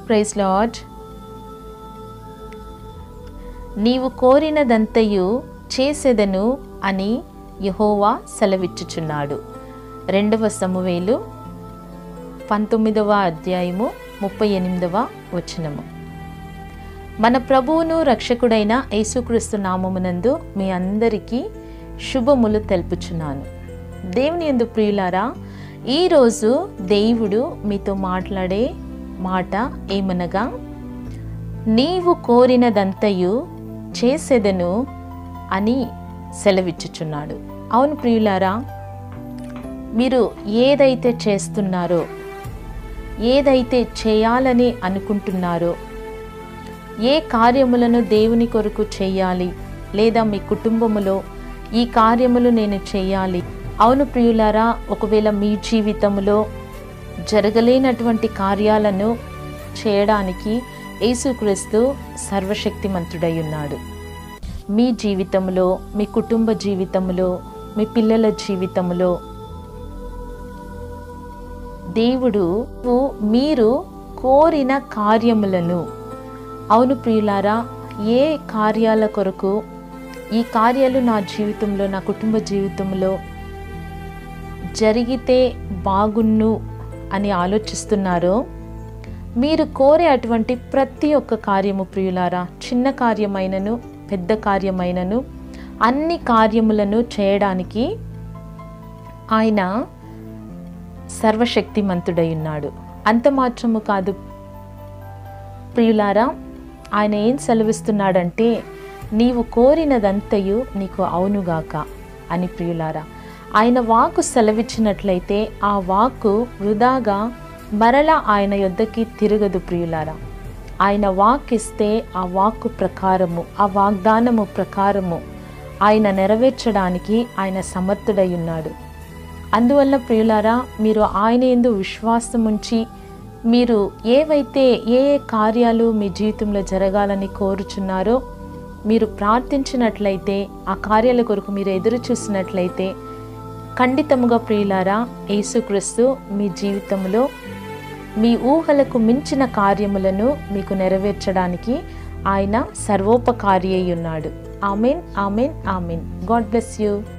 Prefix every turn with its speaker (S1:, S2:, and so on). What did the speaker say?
S1: praise lord నీవు కోరినదంతయు చేసెదను అని యహోవా సెలవిచ్చుచున్నాడు రెండవ సమవేలు పంతొమ్మిదవ అధ్యాయము ముప్పై ఎనిమిదవ వచనము మన ప్రభువును రక్షకుడైన యేసుక్రీస్తు నామమునందు మీ అందరికీ శుభములు తెలుపుచున్నాను దేవుని ఎందు ప్రియులారా ఈరోజు దేవుడు మీతో మాట్లాడే మాట ఏమనగా నీవు కోరినదంతయు చేసేదను అని సెలవిచ్చుచున్నాడు అవును ప్రియులారా మీరు ఏదైతే చేస్తున్నారో ఏదైతే చేయాలని అనుకుంటున్నారో ఏ కార్యములను దేవుని కొరకు చేయాలి లేదా మీ కుటుంబములో ఈ కార్యములు నేను చేయాలి అవును ప్రియులారా ఒకవేళ మీ జీవితంలో జరగలేనటువంటి కార్యాలను చేయడానికి యేసుక్రీస్తు సర్వశక్తిమంతుడై ఉన్నాడు మీ జీవితంలో మీ కుటుంబ జీవితంలో మీ పిల్లల జీవితంలో దేవుడు మీరు కోరిన కార్యములను అవును ప్రియులారా ఏ కార్యాల కొరకు ఈ కార్యాలు నా జీవితంలో నా కుటుంబ జీవితంలో జరిగితే బాగున్ను అని ఆలోచిస్తున్నారో మీరు కోరే అటువంటి ప్రతి ఒక్క కార్యము ప్రియులారా చిన్న కార్యమైనను పెద్ద కార్యమైనను అన్ని కార్యములను చేయడానికి ఆయన సర్వశక్తిమంతుడై ఉన్నాడు అంత మాత్రము కాదు ప్రియులారా ఆయన ఏం సెలవిస్తున్నాడంటే నీవు కోరినదంతయు నీకు అవునుగాక అని ప్రియులారా ఆయన వాక్కు సెలవిచ్చినట్లయితే ఆ వాక్కు వృధాగా మరలా ఆయన యొద్దకి తిరగదు ప్రియులారా ఆయన వాక్ ఇస్తే ఆ వాక్కు ప్రకారము ఆ వాగ్దానము ప్రకారము ఆయన నెరవేర్చడానికి ఆయన సమర్థుడై ఉన్నాడు అందువల్ల ప్రియులారా మీరు ఆయన ఎందు విశ్వాసం ఉంచి మీరు ఏవైతే ఏ ఏ కార్యాలు మీ జీవితంలో జరగాలని కోరుచున్నారో మీరు ప్రార్థించినట్లయితే ఆ కార్యాల కొరకు మీరు ఎదురు చూసినట్లయితే ఖండితముగా ప్రియులారా యేసుక్రీస్తు మీ జీవితంలో మీ ఊహలకు మించిన కార్యములను మీకు నెరవేర్చడానికి ఆయన సర్వోపకారి అయి ఉన్నాడు amen amen amen God bless you